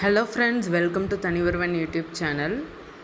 hello friends welcome to தனிவருவன் YouTube channel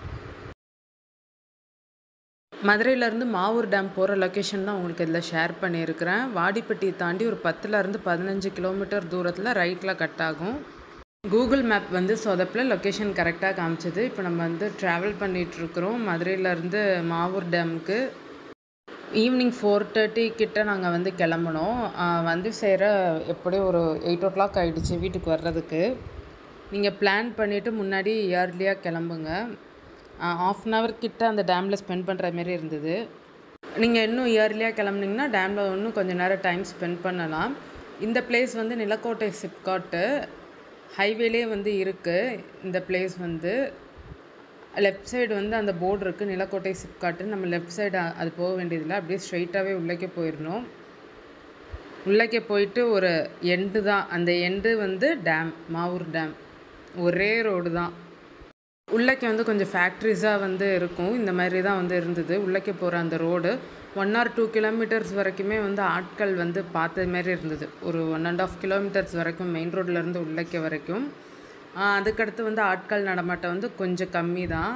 மதுரையிலேருந்து Mavoor dam போகிற லொக்கேஷன் தான் உங்களுக்கு இதில் ஷேர் பண்ணியிருக்கிறேன் வாடிப்பட்டியை தாண்டி ஒரு பத்துலேருந்து பதினஞ்சு கிலோமீட்டர் தூரத்தில் ரைட்டில் கட் ஆகும் கூகுள் மேப் வந்து சொதப்பில் லொக்கேஷன் கரெக்டாக காமிச்சது இப்போ நம்ம வந்து ட்ராவல் பண்ணிகிட்ருக்குறோம் மதுரையிலேருந்து மாவூர் டேமுக்கு ஈவினிங் ஃபோர் தேர்ட்டி கிட்ட நாங்கள் வந்து கிளம்புனோம் ஆஹ் வந்து சேர எப்படியும் ஒரு எயிட் ஓ கிளாக் ஆகிடுச்சு வீட்டுக்கு வர்றதுக்கு நீங்கள் பிளான் பண்ணிவிட்டு முன்னாடி இயர்லியாக கிளம்புங்க ஆஃப் அன் ஹவர் கிட்ட அந்த டேமில் ஸ்பெண்ட் பண்ணுற மாரி இருந்தது நீங்கள் இன்னும் இயர்லியாக கிளம்புனீங்கன்னா டேமில் இன்னும் கொஞ்சம் நேரம் டைம் ஸ்பெண்ட் பண்ணலாம் இந்த பிளேஸ் வந்து நிலக்கோட்டை சிப்காட்டு ஹைவேலே வந்து இருக்குது இந்த பிளேஸ் வந்து லெஃப்ட் சைடு வந்து அந்த போர்டு இருக்குது நிலக்கோட்டை சிப்காட்டு நம்ம லெஃப்ட் சைடு அது போக வேண்டியதில்லை அப்படியே ஸ்ட்ரைட்டாகவே உள்ளக்கே போயிடணும் உள்ளக்கே போயிட்டு ஒரு எண்டு தான் அந்த எண்டு வந்து டேம் மாவூர் டேம் ஒரே ரோடு தான் உள்ளக்கே வந்து கொஞ்சம் ஃபேக்ட்ரிஸாக வந்து இருக்கும் இந்த மாதிரி தான் வந்து இருந்தது உள்ளக்கே போகிற அந்த road one or two kilometres வரைக்குமே வந்து ஆட்கள் வந்து பார்த்த மாதிரி இருந்தது ஒரு ஒன் அண்ட் ஆஃப் கிலோமீட்டர்ஸ் வரைக்கும் மெயின் ரோட்லேருந்து உள்ளக்கே வரைக்கும் ஆஹ் அதுக்கடுத்து வந்து ஆட்கள் நடமாட்டம் வந்து கொஞ்சம் கம்மி தான்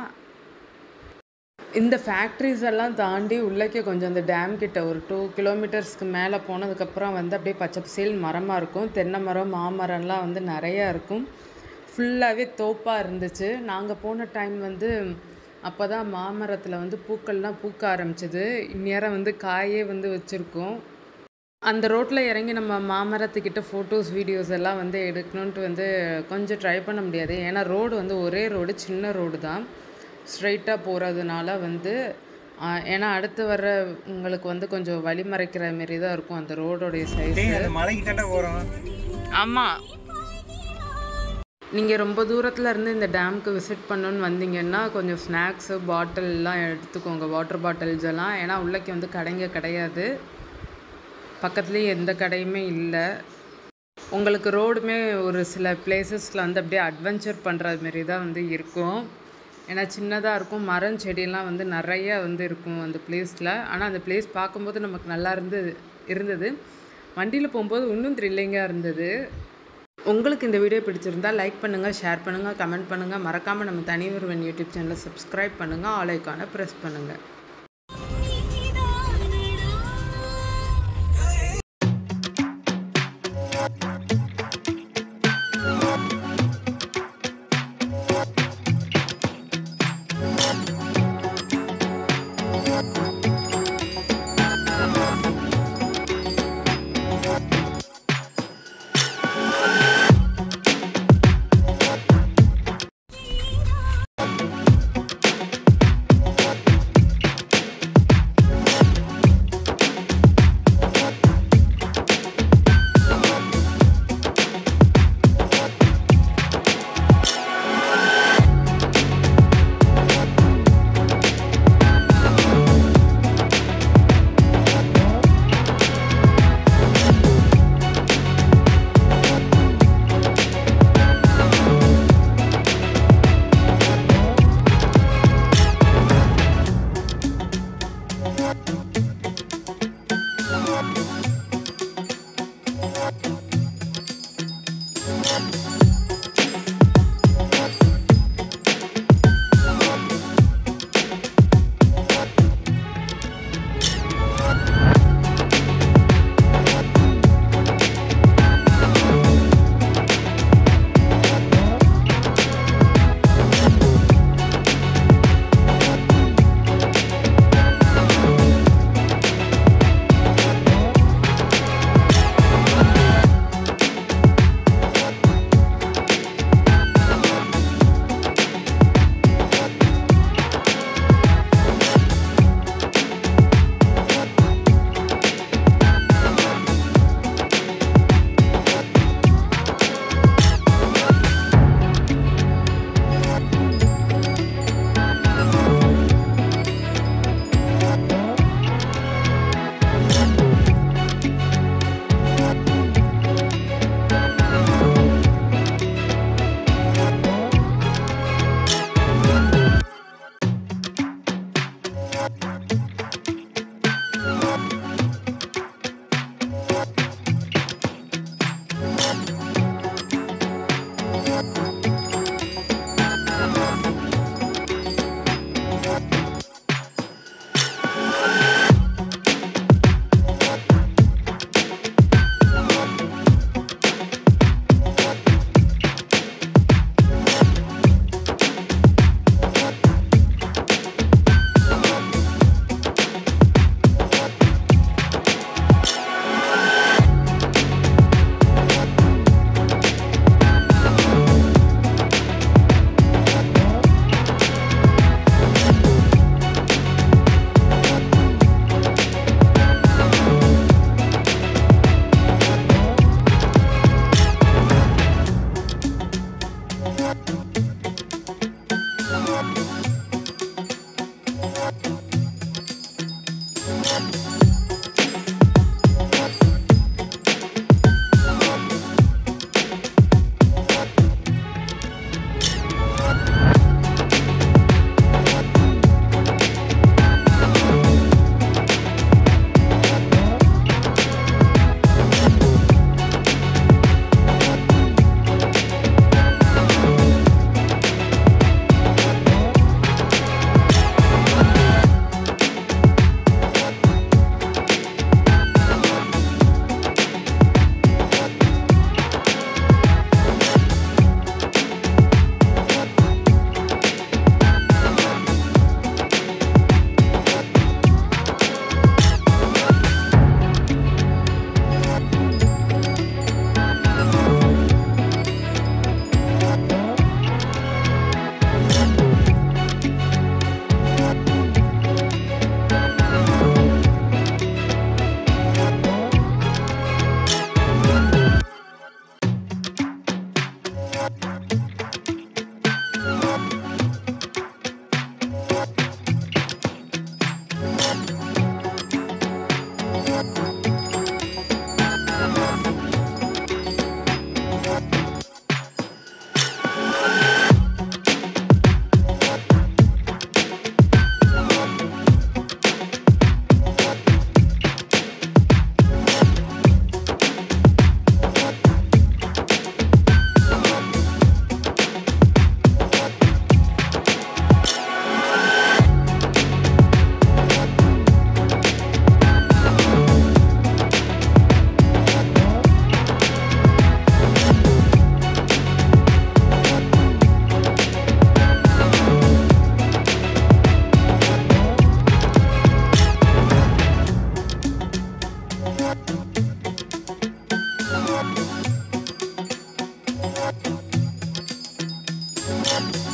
இந்த ஃபேக்ட்ரிஸ் எல்லாம் தாண்டி உள்ளக்கே கொஞ்சம் அந்த டேம் கிட்ட ஒரு டூ கிலோமீட்டர்ஸ்க்கு மேலே போனதுக்கப்புறம் வந்து அப்படியே பச்சை பசேல் மரமாக இருக்கும் தென்னை மரம் மாமரம்லாம் வந்து நிறையா இருக்கும் ஃபுல்லாகவே தோப்பாக இருந்துச்சு நாங்கள் போன டைம் வந்து அப்போ தான் மாமரத்தில் வந்து பூக்கள்லாம் பூக்க ஆரம்பிச்சது இந்நேரம் வந்து காயே வந்து வச்சுருக்கோம் அந்த ரோட்டில் இறங்கி நம்ம மாமரத்துக்கிட்ட ஃபோட்டோஸ் வீடியோஸ் எல்லாம் வந்து எடுக்கணுன்ட்டு வந்து கொஞ்சம் ட்ரை பண்ண முடியாது ஏன்னா ரோடு வந்து ஒரே ரோடு சின்ன ரோடு தான் ஸ்ட்ரைட்டாக போகிறதுனால வந்து ஆஹ், ஏன்னா அடுத்து வர்ற உங்களுக்கு வந்து கொஞ்சம் வழி மறைக்கிற மாரி தான் இருக்கும் அந்த ரோடோடைய சைஸ் டேய் அந்த மலைக்கு தாண்டா போகிறோம் ஆமாம் நீங்கள் ரொம்ப தூரத்தில் இருந்து இந்த டேமுக்கு விசிட் பண்ணணுன்னு வந்தீங்கன்னா கொஞ்சம் ஸ்நாக்ஸு பாட்டில்லாம் எடுத்துக்கோங்க வாட்டர் பாட்டில்ஸ் எல்லாம் ஏன்னா உள்ளக்கே வந்து கடைங்க கிடையாது பக்கத்துலேயே எந்த கடையுமே இல்லை உங்களுக்கு ரோடுமே ஒரு சில பிளேசஸில் வந்து அப்படியே அட்வென்ச்சர் பண்ணுற மாரி தான் வந்து இருக்கும் ஏன்னா சின்னதாக இருக்கும் மரம் செடியெல்லாம் வந்து நிறைய வந்து இருக்கும் அந்த பிளேஸில் ஆனால் அந்த பிளேஸ் பார்க்கும்போது நமக்கு நல்லா இருந்து இருந்தது வண்டியில் போகும்போது இன்னும் த்ரில்லிங்காக இருந்தது உங்களுக்கு இந்த வீடியோ பிடிச்சிருந்தா லைக் பண்ணுங்கள் ஷேர் பண்ணுங்கள் கமெண்ட் பண்ணுங்கள் மறக்காமல் நம்ம தனி ஒருவன் யூடியூப் சேனலை சப்ஸ்கிரைப் பண்ணுங்கள் ஆல் ஐக்கானை ப்ரெஸ் பண்ணுங்கள் Thank